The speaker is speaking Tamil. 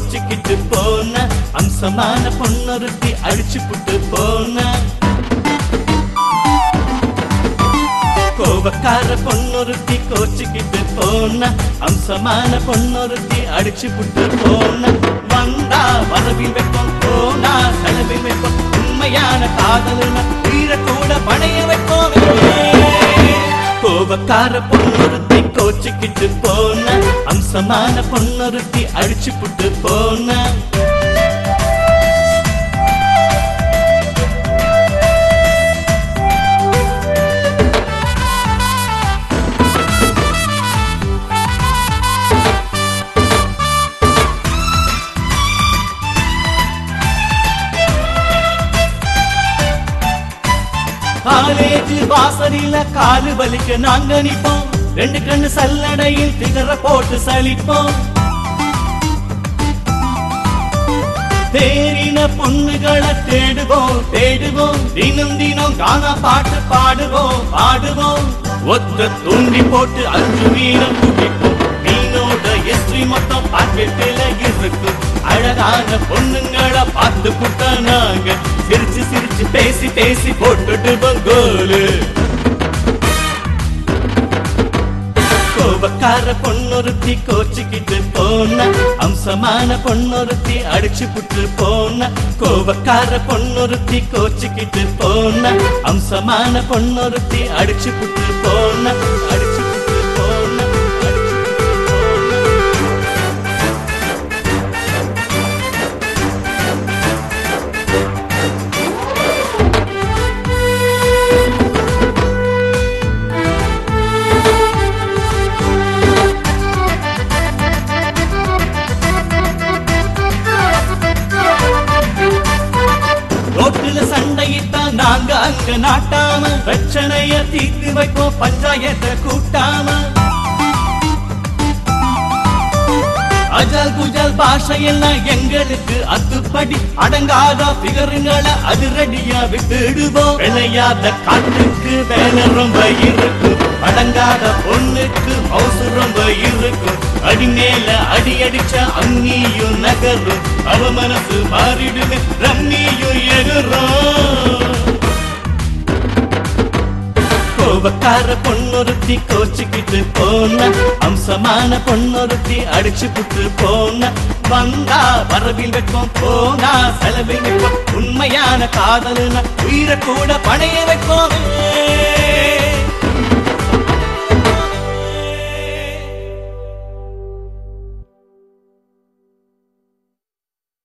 கோச்சிக்கிட்டு போன அம்சமான பொண்ணொருத்தி அடிச்சு புட்டு போன கோபக்கார பொண்ணொருத்தி கோச்சிக்கிட்டு போன அம்சமான பொண்ணொருத்தி அடிச்சு புட்டு போன வந்தா வரவில் வைப்போம் போனா செலவில் வைப்போம் உண்மையான காதலுன உயிர கூட பணைய வைப்போம் கோபக்கார பொண்ணொருத்தி கோச்சிக்கிட்டு போன அம்சமான பொண்ணொருத்தி அடிச்சு புட்டு போன காலேஜ் வாசலில காலு வலிக்க நாங்க நிப்போம் ரெண்டு கண்ணு சல்லடையில் திகர போட்டு சலிப்போம் தேறின பொண்ணுகளை தேடுவோம் தேடுவோம் தினம் தினம் காணா பாட்டு பாடுவோம் பாடுவோம் ஒத்த தூண்டி போட்டு அஞ்சு மீனம் குடிப்போம் மீனோட எஸ்ட்ரி மொத்தம் பாக்கெட்டில இருக்கும் அழகான பொண்ணுங்களை பார்த்து புட்ட நாங்க சிரிச்சு சிரிச்சு பேசி பேசி போட்டுட்டு பங்கோலு கோபக்கார பொண்ணொருத்தி கோச்சிக்கிட்டு போன அம்சமான பொண்ணொருத்தி அடிச்சு புட்டு போன கோபக்கார பொண்ணொருத்தி கோச்சிக்கிட்டு போன அம்சமான பொண்ணொருத்தி அடிச்சு புட்டு போன அடிச்சு புட்டு போன அடிச்சு புட்டு போன ரோட்டுல சண்டையிட்டா நாங்க அங்க நாட்டாம பிரச்சனைய தீர்த்து வைப்போம் பஞ்சாயத்தை கூட்டாம அஜல் குஜல் பாஷையெல்லாம் எங்களுக்கு அத்துப்படி அடங்காத பிகருங்களை அதிரடியா விட்டுடுவோம் விளையாத காட்டுக்கு வேலை ரொம்ப இருக்கும் அடங்காத பொண்ணுக்கு மவுசு ரொம்ப இருக்கும் அடி மேல அடி அடிச்ச அங்கியும் நகரும் அவ மனசு மாறிடுமே ரம்மியும் எகுறோம் கோபக்கார பொண்ணொருத்தி கோச்சிக்கிட்டு போன அம்சமான பொண்ணொருத்தி அடிச்சு புட்டு போன வந்தா வரவில் வைப்போம் போனா செலவில் வைப்போம் உண்மையான காதலுன உயிரை கூட பணைய வைப்போம்